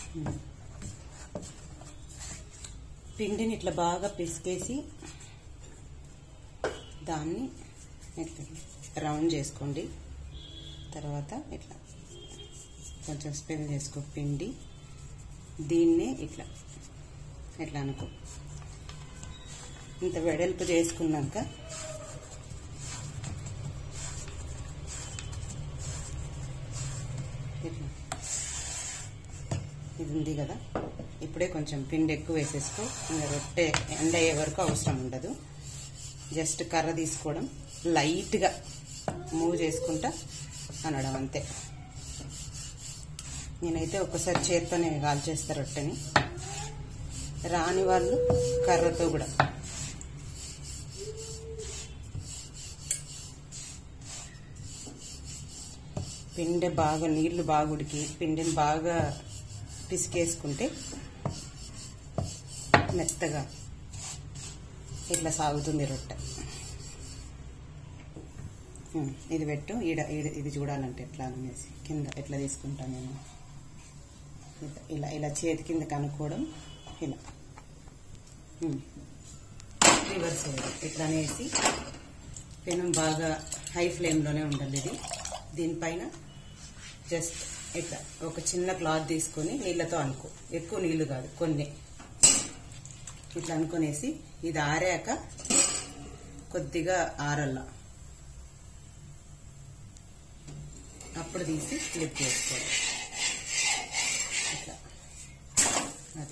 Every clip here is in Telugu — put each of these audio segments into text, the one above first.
పిండిని ఇట్లా బాగా పిసికేసి దాన్ని ఇట్లా రౌండ్ చేసుకోండి తర్వాత ఇట్లా కొంచెం స్పెల్ చేసుకో పిండి దీన్నే ఇట్లా ఇట్లా అనుకో ఇంత వెడల్పు చేసుకున్నాక ఇట్లా ఇది ఉంది కదా ఇప్పుడే కొంచెం పిండి ఎక్కువ వేసేసుకో ఇంకా రొట్టె ఎండ అయ్యే వరకు అవసరం ఉండదు జస్ట్ కర్ర తీసుకోవడం లైట్గా మూవ్ చేసుకుంటా అనడం అంతే నేనైతే ఒక్కసారి చేత్తోనే కాల్చేస్తా రొట్టెని రాని వాళ్ళు కర్రతో కూడా పిండి బాగా నీళ్లు బాగా ఉడికి పిండిని బాగా పిసికేసుకుంటే మెత్తగా ఇట్లా సాగుతుంది రొట్టె ఉమ్, ఇది పెట్టు ఈడ ఈడ ఇది చూడాలంటే ఎట్లా అనేసి కింద ఎట్లా తీసుకుంటాను నేను ఇట్లా- ఇలా ఇలా చేతి కింద కనుక్కోవడం ఇలా ఉమ్. రివర్స్ వేయడం ఇట్లా అనేసి పెనం బాగా హై ఫ్లేమ్లోనే ఉండాలి ఇది దీనిపైన జస్ట్ ఇట్లా ఒక చిన్న క్లాత్ తీసుకొని నీళ్ళతో అనుకో ఎక్కువ నీళ్లు కాదు కొన్ని ఇట్లా అనుకునేసి ఇది ఆరాక కొద్దిగా ఆరల్లా అప్పుడు తీసి ఫ్లిప్ చేసుకోవాలి ఇట్లా అది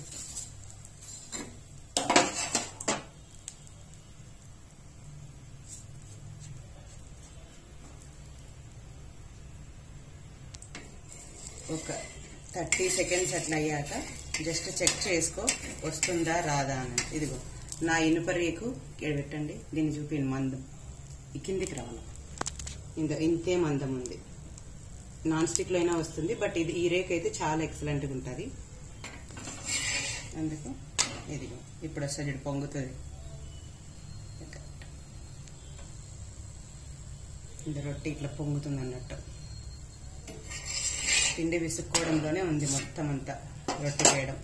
ఒక థర్టీ సెకండ్స్ అట్లా అయ్యాక జస్ట్ చెక్ చేసుకో వస్తుందా రాదా అని ఇదిగో నా ఇనుప రేకు ఇక్కడ పెట్టండి దీన్ని చూపిండి మందం ఈ కిందికి రావాలి ఇంత ఇంతే మందం ఉంది నాన్ స్టిక్ లో అయినా వస్తుంది బట్ ఇది ఈ రేక్ అయితే చాలా ఎక్సలెంట్ గా ఉంటుంది అందుకు ఇదిగో ఇప్పుడు వస్తుంది చూడు పొంగుతుంది ఇది రొట్టె ఇట్లా పొంగుతుంది అన్నట్టు పిండి విసుక్కోవడంలోనే ఉంది మొత్తం అంతా రొట్టె చేయడం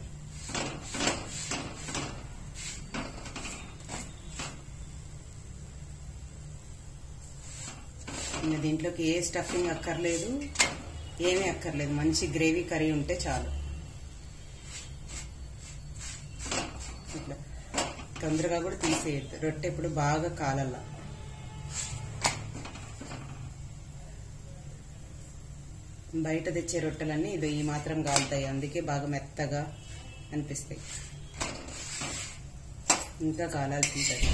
ఇంకా దీంట్లోకి ఏ స్టఫింగ్ అక్కర్లేదు ఏమీ అక్కర్లేదు మంచి గ్రేవీ కర్రీ ఉంటే చాలు ఇట్లా తొందరగా కూడా తీసేయద్దు రొట్టె ఇప్పుడు బాగా కాలల్లా బయట తెచ్చే రొట్టెలన్నీ ఇది ఈ మాత్రం కాలుతాయి అందుకే బాగా మెత్తగా అనిపిస్తాయి ఇంకా కాలాల్సి ఉంటుంది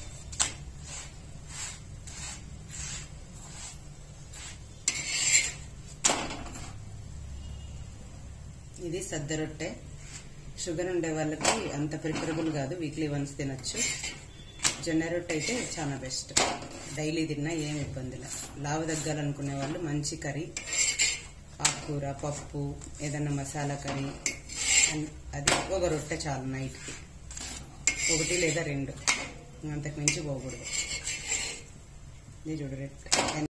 ఇది సద్ద రొట్టె షుగర్ ఉండే వాళ్ళకి అంత ప్రిఫరబుల్ కాదు వీక్లీ వన్స్ తినొచ్చు జొన్న రొట్టె అయితే చాలా బెస్ట్ డైలీ తిన్నా ఏం ఇబ్బంది లేదు లావు తగ్గాలనుకునే వాళ్ళు మంచి కర్రీ ఆకుకూర పప్పు ఏదన్నా మసాలా కర్రీ అన్- అది ఒక రొట్టె చాలు నైట్కి ఒకటి లేదా రెండు అంతకు మించి పోకూడదు ఇది చూడు రొట్టె